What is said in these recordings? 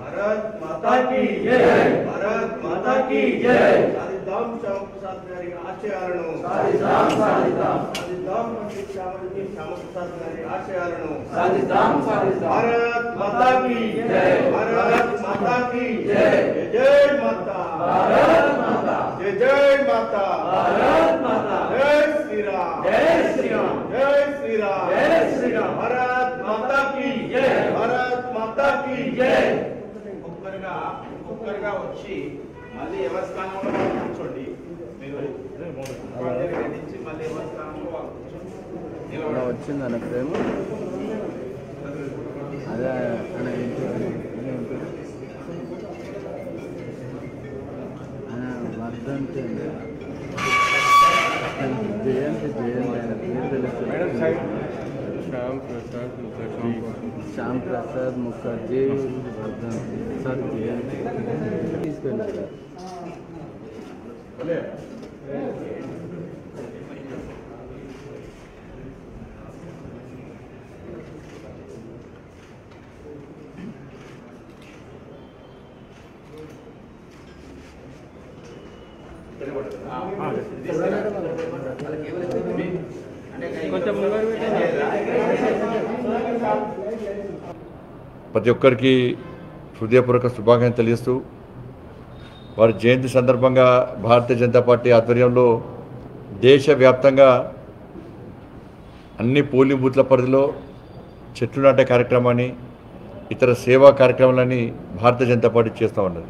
భారత్ మాతా key జై భారత్ మాతా key జై సాధిద్దాం శ్యామ ప్రసాద్ గారి ఆశయాలను సాధిద్దాం సాధిద్దాం సాధిద్దాం పండిట్ శ్యామజీ శ్యామ ప్రసాద్ గారి ఆశయాలను సాధిద్దాం సాధిద్దాం భారత్ మాతా కీ జై. భారత్ మాతా కీ జై. జై జై మాతా భారత్ మాతా జై జై మాతా భారత్ మాతా జై శ్రీరామ్ జై శ్రీరామ్ జై శ్రీరామ్ జై శ్రీరామ్ భారత్ మాతా కీ జై. భారత్ మాతా కీ జై ఒక్కొక్కరుగా ఒక్కొక్కరుగా వచ్చి మళ్ళీ ఎవరి స్థానంలో వాళ్ళు కూర్చోండి మీరు వాళ్ళని నుంచి మళ్ళీ ఎవరి స్థానంలో వాళ్ళు కూర్చోండి అలా నిలబడండి. వచ్చింది అన్న ప్రేమ అదే అన్న ఏంటి? అదే ఏంటి? ఆయన వర్ధంతి అండి. జయంతి జయంతి ఆయన పేరు తెలుస్తుంది శ్యామ్ ప్రసాద్ ముఖర్జీ శ్యామ్ ప్రసాద్ ముఖర్జీ వర్ధంతి సార్ జయంతి తీసుకెళ్ళి సార్ కొంచెం ముంగరు పెట్టండి ప్రతి ఒక్కరికి హృదయపూర్వక శుభాకాంక్షలు తెలియజేస్తూ వారి జయంతి సందర్భంగా భారతీయ జనతా పార్టీ ఆధ్వర్యంలో దేశవ్యాప్తంగా అన్ని పోలింగ్ బూత్ల పరిధిలో చెట్లు నాటే కార్యక్రమాన్ని ఇతర సేవా కార్యక్రమాలని భారతీయ జనతా పార్టీ చేస్తూ ఉన్నది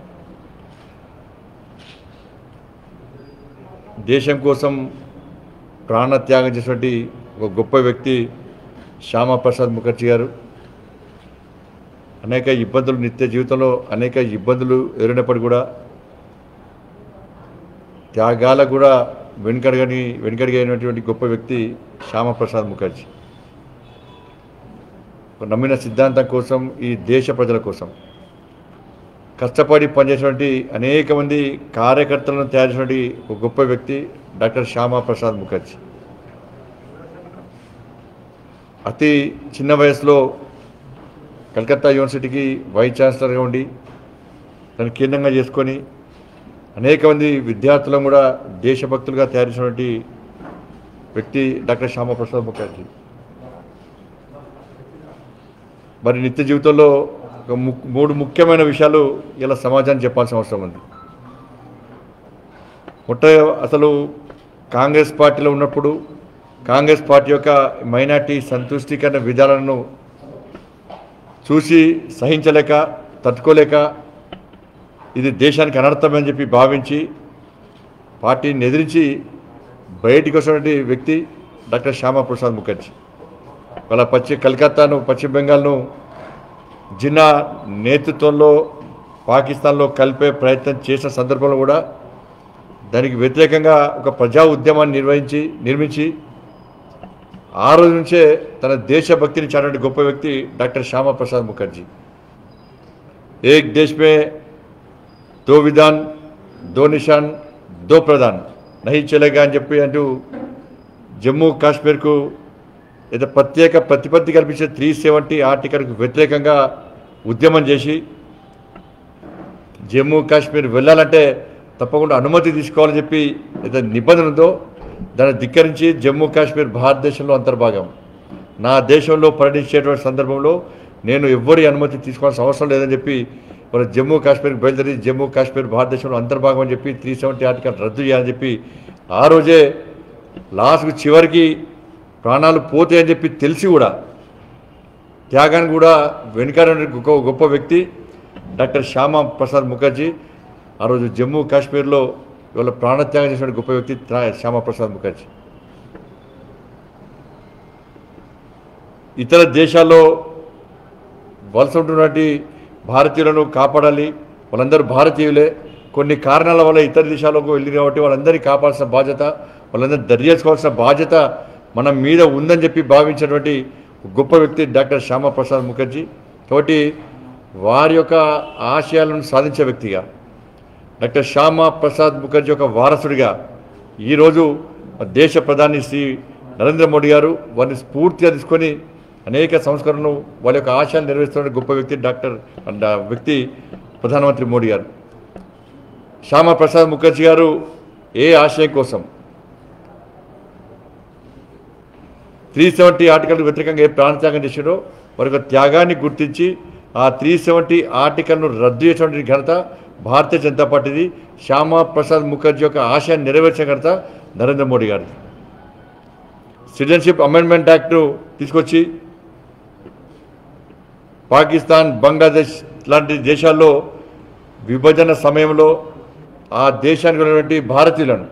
దేశం కోసం ప్రాణత్యాగం చేసినటువంటి ఒక గొప్ప వ్యక్తి శ్యామాప్రసాద్ ముఖర్జీ గారు అనేక ఇబ్బందులు నిత్య జీవితంలో అనేక ఇబ్బందులు ఎదురైనప్పటికీ కూడా త్యాగాలకు కూడా వెనుకడగని వెనుకడిగైనటువంటి గొప్ప వ్యక్తి శ్యామప్రసాద్ ముఖర్జీ ఒక నమ్మిన సిద్ధాంతం కోసం ఈ దేశ ప్రజల కోసం కష్టపడి పనిచేసినటువంటి అనేక మంది కార్యకర్తలను తయారు చేసినటువంటి ఒక గొప్ప వ్యక్తి డాక్టర్ శ్యామాప్రసాద్ ముఖర్జీ అతి చిన్న వయసులో కలకత్తా యూనివర్సిటీకి వైస్ ఛాన్సలర్గా ఉండి దాన్ని కేంద్రంగా చేసుకొని అనేక మంది విద్యార్థులను కూడా దేశభక్తులుగా తయారు చేసినటువంటి వ్యక్తి డాక్టర్ శ్యామప్రసాద్ ముఖర్జీ మరి నిత్య జీవితంలో ఒక ము- మూడు ముఖ్యమైన విషయాలు ఇలా సమాజానికి చెప్పాల్సిన అవసరం ఉంది మొట్ట అసలు కాంగ్రెస్ పార్టీలో ఉన్నప్పుడు కాంగ్రెస్ పార్టీ యొక్క మైనార్టీ సంతుష్టీకరణ విధానాలను చూసి సహించలేక తట్టుకోలేక ఇది దేశానికి అనర్థమని చెప్పి భావించి పార్టీని ఎదిరించి బయటికి వచ్చినటువంటి వ్యక్తి డాక్టర్ శ్యామాప్రసాద్ ముఖర్జీ వాళ్ళ పశ్చిమ కలకత్తాను పశ్చిమ బెంగాల్ను జిన్నా నేతృత్వంలో పాకిస్తాన్లో కలిపే ప్రయత్నం చేసిన సందర్భంలో కూడా దానికి వ్యతిరేకంగా ఒక ప్రజా ఉద్యమాన్ని నిర్వహించి నిర్మించి ఆ రోజు నుంచే తన దేశభక్తిని చాటినటువంటి గొప్ప వ్యక్తి డాక్టర్ శ్యామా ప్రసాద్ ముఖర్జీ ఏక్ దేశ్ మే దో విధాన్ దో నిషాన్ దో ప్రధాన్ నహి చలేగా అని చెప్పి అంటూ జమ్మూ కాశ్మీర్కు ఏదో ప్రత్యేక ప్రతిపత్తి కల్పించే త్రీ సెవెంటీ ఆర్టికల్కు వ్యతిరేకంగా ఉద్యమం చేసి జమ్మూ కాశ్మీర్ వెళ్ళాలంటే తప్పకుండా అనుమతి తీసుకోవాలని చెప్పి ఏదో నిబంధన ఉందో దాన్ని ధిక్కరించి జమ్మూ కాశ్మీర్ భారతదేశంలో అంతర్భాగం నా దేశంలో పర్యటించేటువంటి సందర్భంలో నేను ఎవ్వరి అనుమతి తీసుకోవాల్సిన అవసరం లేదని చెప్పి మన జమ్మూ కాశ్మీర్కి బయలుదేరి జమ్మూ కాశ్మీర్ భారతదేశంలో అంతర్భాగం అని చెప్పి త్రీ సెవెంటీ ఆర్టికల్ రద్దు చేయాలని చెప్పి ఆ రోజే లాస్ట్కు చివరికి ప్రాణాలు పోతాయని చెప్పి తెలిసి కూడా త్యాగాన్ని కూడా వెనుకాడని గొప్ప గొప్ప వ్యక్తి డాక్టర్ శ్యామా ప్రసాద్ ముఖర్జీ ఆ రోజు జమ్మూ కాశ్మీర్లో ఇవాళ ప్రాణత్యాగం చేసిన గొప్ప వ్యక్తి త్రా- శ్యామా ప్రసాద్ ముఖర్జీ ఇతర దేశాల్లో వలస ఉంటున్నటువంటి భారతీయులను కాపాడాలి వాళ్ళందరూ భారతీయులే కొన్ని కారణాల వల్ల ఇతర దేశాలకు వెళ్ళి కాబట్టి వాళ్ళందరినీ కాపాడాల్సిన బాధ్యత వాళ్ళందరినీ దర్యాసుకోవాల్సిన బాధ్యత మన మీద ఉందని చెప్పి భావించినటువంటి గొప్ప వ్యక్తి డాక్టర్ శ్యామప్రసాద్ ముఖర్జీ కాబట్టి వారి యొక్క ఆశయాలను సాధించే వ్యక్తిగా డాక్టర్ శ్యామా ప్రసాద్ ముఖర్జీ యొక్క వారసుడిగా ఈరోజు దేశ ప్రధాని శ్రీ నరేంద్ర మోడీ గారు వారిని స్ఫూర్తిగా తీసుకొని అనేక సంస్కరణలు వాళ్ళ యొక్క ఆశయాలు నెరవేరుస్తున్న గొప్ప వ్యక్తి డాక్టర్ డా- వ్యక్తి ప్రధానమంత్రి మోడీ గారు శ్యామా ప్రసాద్ ముఖర్జీ గారు ఏ ఆశయం కోసం త్రీ సెవెంటీ ఆర్టికల్కు వ్యతిరేకంగా ఏ ప్రాణత్యాగం చేశారో వారి యొక్క త్యాగాన్ని గుర్తించి ఆ త్రీ సెవెంటీ ఆర్టికల్ను రద్దు చేసినటువంటి ఘనత భారతీయ జనతా పార్టీది శ్యామా ప్రసాద్ ముఖర్జీ యొక్క ఆశయాన్ని నెరవేర్చిన ఘనత నరేంద్ర మోడీ గారిది సిటిజన్షిప్ అమెండ్మెంట్ యాక్ట్ను తీసుకొచ్చి పాకిస్తాన్ బంగ్లాదేశ్ లాంటి దేశాల్లో విభజన సమయంలో ఆ దేశానికి ఉన్నటువంటి భారతీయులను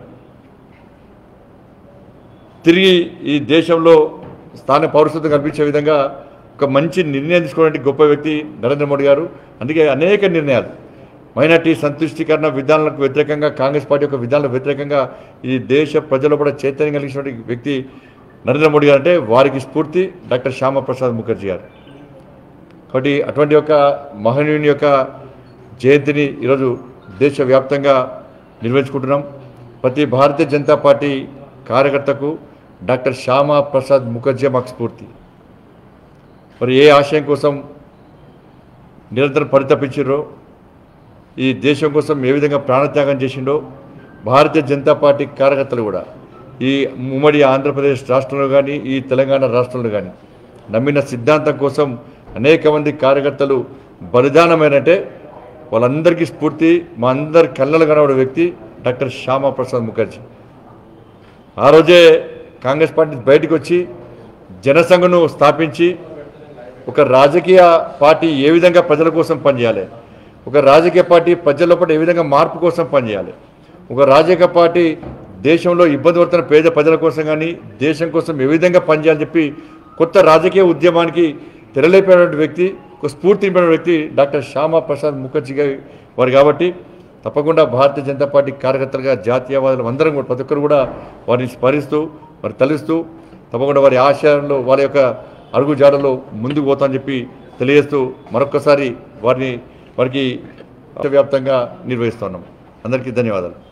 తిరిగి ఈ దేశంలో స్థాన పౌరసత్వం కల్పించే విధంగా ఒక మంచి నిర్ణయం తీసుకున్నటువంటి గొప్ప వ్యక్తి నరేంద్ర మోడీ గారు అందుకే అనేక నిర్ణయాలు మైనార్టీ సంతుష్టీకరణ విధానాలకు వ్యతిరేకంగా కాంగ్రెస్ పార్టీ యొక్క విధానాలకు వ్యతిరేకంగా ఈ దేశ ప్రజలు కూడా చైతన్యం కలిగించినటువంటి వ్యక్తి నరేంద్ర మోడీ గారు అంటే వారికి స్ఫూర్తి డాక్టర్ శ్యామప్రసాద్ ముఖర్జీ గారు కాబట్టి అటువంటి యొక్క మహనీయుని యొక్క జయంతిని ఈరోజు దేశవ్యాప్తంగా నిర్వహించుకుంటున్నాం ప్రతి భారతీయ జనతా పార్టీ కార్యకర్తకు డాక్టర్ శ్యామా ప్రసాద్ ముఖర్జీ మాకు స్ఫూర్తి మరి ఏ ఆశయం కోసం నిరంతరం పరితపించారో ఈ దేశం కోసం ఏ విధంగా ప్రాణత్యాగం చేసిండో భారతీయ జనతా పార్టీ కార్యకర్తలు కూడా ఈ ఉమ్మడి ఆంధ్రప్రదేశ్ రాష్ట్రంలో కానీ ఈ తెలంగాణ రాష్ట్రంలో కానీ నమ్మిన సిద్ధాంతం కోసం అనేక మంది కార్యకర్తలు బలిదానమైనట్టే వాళ్ళందరికీ స్ఫూర్తి మా అందరి కళ్ళలు కనబడే వ్యక్తి డాక్టర్ శ్యామా ప్రసాద్ ముఖర్జీ ఆ రోజే కాంగ్రెస్ పార్టీ బయటకు వచ్చి జనసంఘను స్థాపించి ఒక రాజకీయ పార్టీ ఏ విధంగా ప్రజల కోసం పనిచేయాలి ఒక రాజకీయ పార్టీ ప్రజల లోపల ఏ విధంగా మార్పు కోసం పనిచేయాలి ఒక రాజకీయ పార్టీ దేశంలో ఇబ్బంది పడుతున్న పేద ప్రజల కోసం కానీ దేశం కోసం ఏ విధంగా పనిచేయాలని చెప్పి కొత్త రాజకీయ ఉద్యమానికి తెరలేపినటువంటి వ్యక్తి ఒక స్ఫూర్తి నింపిన వ్యక్తి డాక్టర్ శ్యామా ప్రసాద్ ముఖర్జీ గారి వారు కాబట్టి తప్పకుండా భారతీయ జనతా పార్టీ కార్యకర్తలుగా జాతీయవాదులు అందరం కూడా ప్రతి ఒక్కరు కూడా వారిని స్మరిస్తూ వారిని తలుస్తూ తప్పకుండా వారి ఆశయాల్లో వారి యొక్క అడుగు జాడలో ముందుకు పోతామని చెప్పి తెలియజేస్తూ మరొక్కసారి వారిని వారికి వ్యాప్తంగా నిర్వహిస్తున్నాం అందరికీ ధన్యవాదాలు